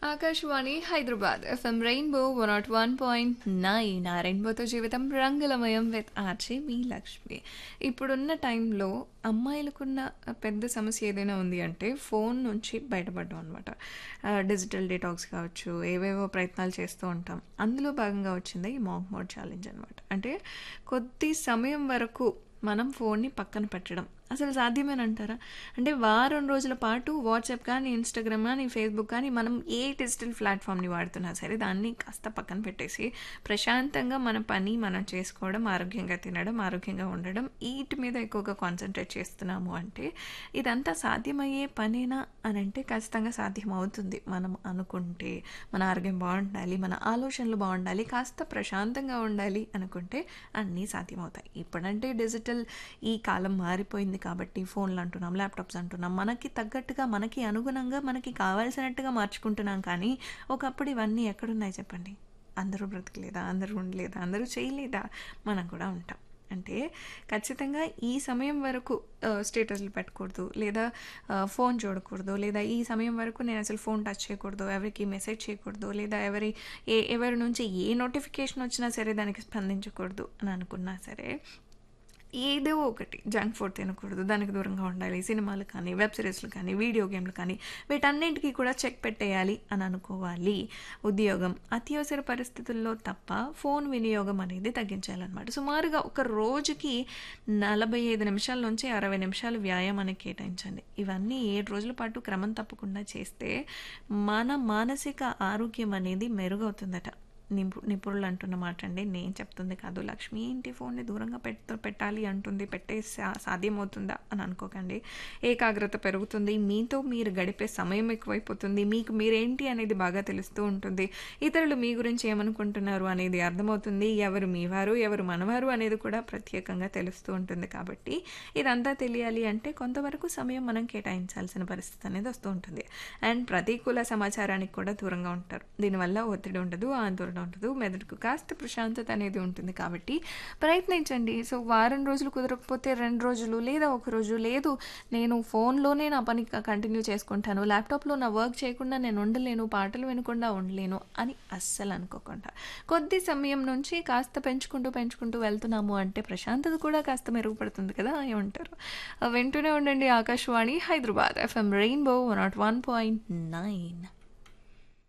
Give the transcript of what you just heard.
Akashvani Hyderabad FM rainbow one nought one point nine ఆ రెయిన్బోతో జీవితం రంగులమయం విత్ ఆర్చి మీ లక్ష్మి ఇప్పుడున్న టైంలో అమ్మాయిలకున్న పెద్ద సమస్య ఏదైనా ఉంది అంటే ఫోన్ నుంచి బయటపడడం అనమాట డిజిటల్ డిటాక్స్ కావచ్చు ఏవేవో ప్రయత్నాలు చేస్తూ ఉంటాం అందులో భాగంగా వచ్చింది ఈ మాక్ మోడ్ ఛాలెంజ్ అనమాట అంటే కొద్ది సమయం వరకు మనం ఫోన్ని పక్కన పెట్టడం అసలు సాధ్యమేనంటారా అంటే వారం రోజుల పాటు వాట్సాప్ కానీ ఇన్స్టాగ్రామ్ కానీ ఫేస్బుక్ కానీ మనం ఏ డిజిటల్ ప్లాట్ఫామ్ని వాడుతున్నా సరే దాన్ని కాస్త పక్కన పెట్టేసి ప్రశాంతంగా మన పని మనం చేసుకోవడం ఆరోగ్యంగా తినడం ఆరోగ్యంగా ఉండడం వీటి మీద ఎక్కువగా కాన్సన్ట్రేట్ చేస్తున్నాము అంటే ఇదంతా సాధ్యమయ్యే పనేనా అని అంటే ఖచ్చితంగా సాధ్యం అవుతుంది మనం అనుకుంటే మన ఆరోగ్యం బాగుండాలి మన ఆలోచనలు బాగుండాలి కాస్త ప్రశాంతంగా ఉండాలి అనుకుంటే అన్నీ సాధ్యమవుతాయి ఇప్పుడంటే డిజిటల్ ఈ కాలం మారిపోయింది కాబట్టి ఫోన్లు అంటున్నాం ల్యాప్టాప్స్ అంటున్నాం మనకి తగ్గట్టుగా మనకి అనుగుణంగా మనకి కావాల్సినట్టుగా మార్చుకుంటున్నాం కానీ ఒకప్పుడు ఇవన్నీ ఎక్కడున్నాయి చెప్పండి అందరూ బ్రతకలేదా అందరూ ఉండలేదా అందరూ చేయలేదా మనం కూడా ఉంటాం అంటే ఖచ్చితంగా ఈ సమయం వరకు స్టేటస్లు పెట్టకూడదు లేదా ఫోన్ చూడకూడదు లేదా ఈ సమయం వరకు నేను అసలు ఫోన్ టచ్ చేయకూడదు ఎవరికి మెసేజ్ చేయకూడదు లేదా ఎవరి ఏ ఎవరి నుంచి ఏ నోటిఫికేషన్ వచ్చినా సరే దానికి స్పందించకూడదు అని అనుకున్నా సరే ఏదో ఒకటి జంక్ ఫుడ్ తినకూడదు దానికి దూరంగా ఉండాలి సినిమాలు కానీ వెబ్ సిరీస్లు కానీ వీడియో గేమ్లు కానీ వీటన్నింటికీ కూడా చెక్ పెట్టేయాలి అని అనుకోవాలి ఉద్యోగం అత్యవసర పరిస్థితుల్లో తప్ప ఫోన్ వినియోగం అనేది తగ్గించాలన్నమాట సుమారుగా ఒక రోజుకి నలభై ఐదు నిమిషాల నుంచి అరవై నిమిషాలు వ్యాయామానికి కేటాయించండి ఇవన్నీ ఏడు రోజుల పాటు క్రమం తప్పకుండా చేస్తే మన మానసిక ఆరోగ్యం అనేది మెరుగవుతుందట నిపు నిపుణులు అంటున్న మాట అండి నేను చెప్తుంది కాదు లక్ష్మి ఇంటి ఫోన్ని దూరంగా పెట్ట పెట్టాలి అంటుంది పెట్టే సా సాధ్యమవుతుందా అని అనుకోకండి ఏకాగ్రత పెరుగుతుంది మీతో మీరు గడిపే సమయం ఎక్కువైపోతుంది మీకు మీరేంటి అనేది బాగా తెలుస్తూ ఉంటుంది ఇతరులు మీ గురించి ఏమనుకుంటున్నారు అనేది అర్థమవుతుంది ఎవరు మీవారు ఎవరు మనవారు అనేది కూడా ప్రత్యేకంగా తెలుస్తూ ఉంటుంది కాబట్టి ఇదంతా తెలియాలి అంటే కొంతవరకు సమయం మనం కేటాయించాల్సిన పరిస్థితి అనేది వస్తూ ఉంటుంది అండ్ ప్రతికూల సమాచారానికి కూడా దూరంగా ఉంటారు దీనివల్ల ఒత్తిడి ఉండదు ఆందోళన ఉండదు మెదడుకు కాస్త ప్రశాంతత అనేది ఉంటుంది కాబట్టి ప్రయత్నించండి సో వారం రోజులు కుదరకపోతే రెండు రోజులు లేదా ఒక రోజు లేదు నేను ఫోన్లోనే నా పని కంటిన్యూ చేసుకుంటాను ల్యాప్టాప్లో నా వర్క్ చేయకుండా నేను ఉండలేను పాటలు వినకుండా ఉండలేను అని అస్సలు అనుకోకుండా కొద్ది సమయం నుంచి కాస్త పెంచుకుంటూ పెంచుకుంటూ వెళ్తున్నాము అంటే ప్రశాంతత కూడా కాస్త మెరుగుపడుతుంది కదా ఏమంటారు వింటూనే ఉండండి Akashvani Hyderabad FM rainbow one nought one point nine